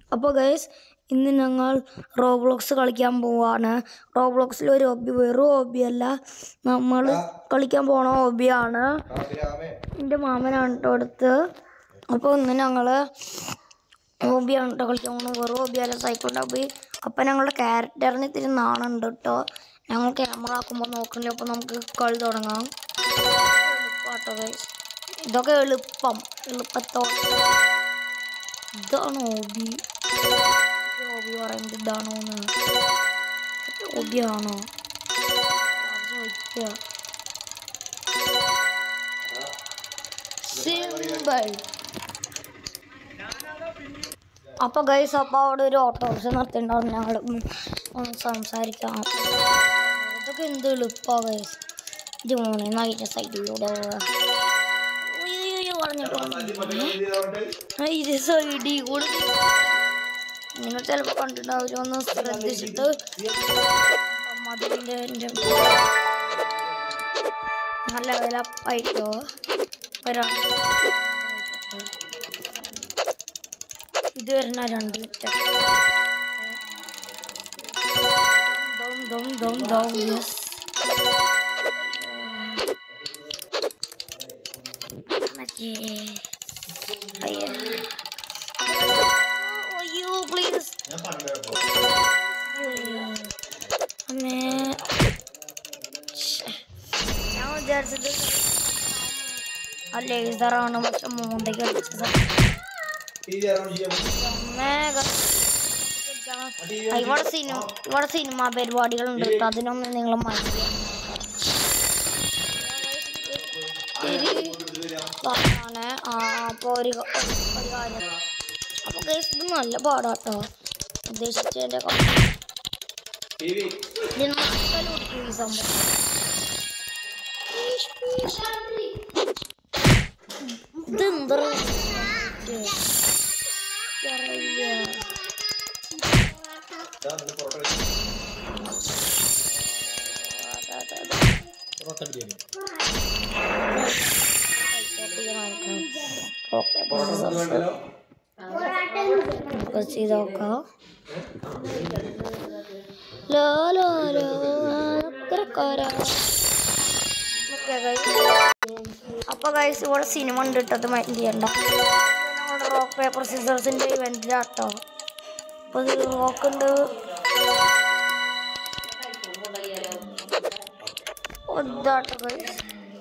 അപ്പോൾ ഗൈസ് ഇന്ന് ഞങ്ങൾ റോബ്ലോക്സ് കളിക്കാൻ പോവാണ് റോബ്ലോക്സിൽ ഒരു ഹോബി വെറും ഹോബിയല്ല നമ്മൾ കളിക്കാൻ പോണ ഹോബിയാണ് എൻ്റെ മാമനാണ് കേട്ടോ അടുത്ത് അപ്പോൾ ഇന്ന് ഞങ്ങൾ ഹോബിയാണ് കേട്ടോ കളിക്കാൻ പോകുന്നത് വെറും ഹോബിയല്ല സൈക്കിളിൻ്റെ ഹോബി അപ്പം ഞങ്ങളുടെ ക്യാരക്ടറിന് ഇത്തിരി നാണുണ്ട് കേട്ടോ ഞങ്ങൾ ക്യാമറ ആക്കുമ്പോൾ നോക്കണില്ല അപ്പോൾ നമുക്ക് കളി തുടങ്ങാം എളുപ്പാട്ടോ ഗൈസ് ഇതൊക്കെ എളുപ്പം എളുപ്പത്തോടെ ഇതാണ് ഹോബി ഹോബി പറയുന്നത് ഇതാണോ ഹോബിയാണോ ചോദിക്കുക സിമ്പിൾ അപ്പൊ ഗൈസ് അപ്പൊ അവിടെ ഒരു ഓട്ടോറിക്ഷ നിർത്തിണ്ടാവും ഞങ്ങൾ ഒന്ന് സംസാരിക്കാം ഇതൊക്കെ എന്ത് എളുപ്പാ ഗൈസ് ഇത് മൂന്ന് നൈറ്റ് സൈഡിലൂടെ പറഞ്ഞിട്ടുണ്ട് ഇത് സൈഡിൽ കൂടെ നിങ്ങൾ ചിലപ്പോൾ കണ്ടിട്ടുണ്ടാവില്ല ഒന്ന് ശ്രദ്ധിച്ചിട്ട് മതിലിൻ്റെ എൻ്റെ നല്ല വിലപ്പായിട്ടോ ഒരാൾ ഇത് വരുന്ന രണ്ട് മിനിറ്റ് ദം ദം ദം ദം യെസ് മറ്റേ അയ്യോ അയ്യോ പ്ലീസ് അമ്മേ ശ്ശെ. ഞാൻ വിചാരിച്ചത് ആ ലേസറാണ് പക്ഷെ മൂന്തയ്ക്ക് അടിച്ചത് അമ്മേ ക- ആ, ഇവിടെ സിനിമ ഇവിടെ സിനിമ പരിപാടികളുണ്ട് കേട്ടോ അതിനൊന്നും നിങ്ങൾ മനസ്സിലാക്കി ആണ് ആ അപ്പോൾ ഒരു ക- ഒരു കാര്യം അപ്പോൾ കേസ് ഇത് നല്ല പാടാട്ടോ ഉദ്ദേശിച്ചതിൻ്റെ ഇതിന് മക്കൾ കൊടുക്കും ഈ സംഭവം ഇത് എന്താ അറിയില്ല അതെ അതെ അതെ നമുക്ക് ചെയ്ത് നോക്കാം ലോ ലോ ലോ അക്കരക്കാര അപ്പൊ ഗൈസ് ഇവിടെ സിനിമ ഉണ്ട് ഇട്ടത് മൈൻഡ് ചെയ്യണ്ട നമ്മുടെ റോക്ക് പേപ്പർ സിസേഴ്സിന്റെ ഇവന്റിലാട്ടോ അപ്പൊ ഇത് റോക്ക് ഉണ്ട് ഇതാട്ടോ ഗൈസ്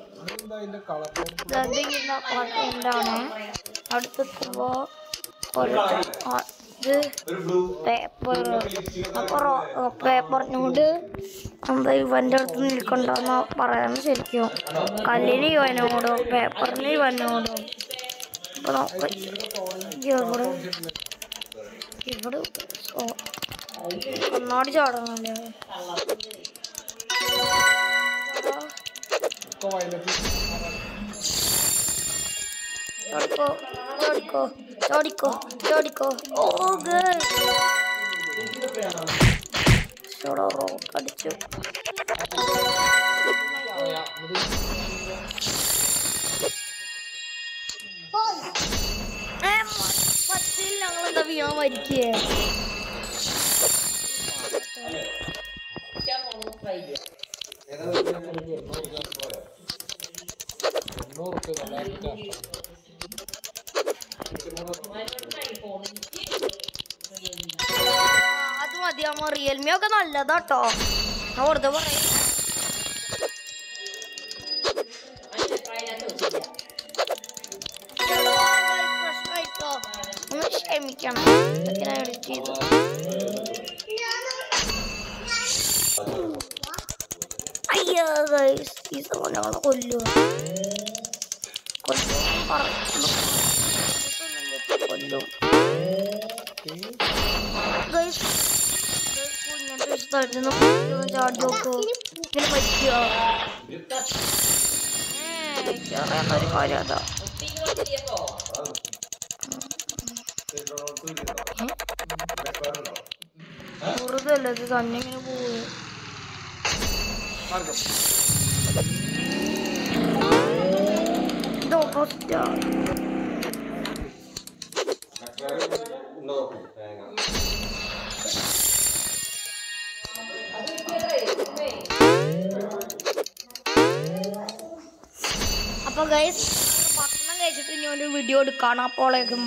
ഇതിന്റെ പാട്ട് എന്താണ് അടുത്തെത്തുമ്പോ ഒരു ആ, ഇത് പേപ്പർ അപ്പൊ പേപ്പറിനോട് എന്താ ഇവന്റെ അടുത്ത് നിൽക്കണ്ടെന്ന് പറയാന്ന് ശരിക്കും കല്ലിന് ഇവനോടും പേപ്പറിന് ഇവനോടും അപ്പൊ നോക്ക ഇവിടെ ഇവിടെ ഓ, കണ്ണാടി ചാടണല്ലേ ചോടിക്കോ ചോടിക്കോ ചോടിക്കോ ചോടിക്കോ ഓ ഗേൾ ചോടോ അടിച്ചു ഏ, മ- പത്തിൽ ഞങ്ങളെന്താ വീണ മരിക്കേ ആ, അത് മതിയാമോ റിയൽമി ഒക്കെ നല്ലതാട്ടോ ഞാൻ വെറുതെ പറയും പ്രശ്നമായിട്ടോ ഒന്ന് ക്ഷമിക്കണം ഇതൊക്കെ ഞാൻ edit ചെയ്തു അയ്യോ ഗൈസ് ഈ സമയം ഞങ്ങളെ കൊല്ലുക കൊല്ലും പറഞ്ഞു കൊല്ലും ഗൈസ് കുഞ്ഞിന്റെ സ്ഥലത്ത് നിന്ന് കുഞ്ഞൊന്ന് ചാടി നോക്കൂ ഇങ്ങനെ പറ്റുക അറിയാവുന്ന ഒരു കാര്യം അതാ വെറുതെ അല്ല ഇത് തന്നെ ഇങ്ങനെ പോവുക ഇത് ഓപ്പോസിറ്റാ ഉണ്ടോ തേങ്ങ അപ്പോൾ ഗൈസ് ഭക്ഷണം കഴിച്ചിട്ട് ഞാൻ ഒരു വീഡിയോ എടുക്കുകയാണ് അപ്പോഴേക്കും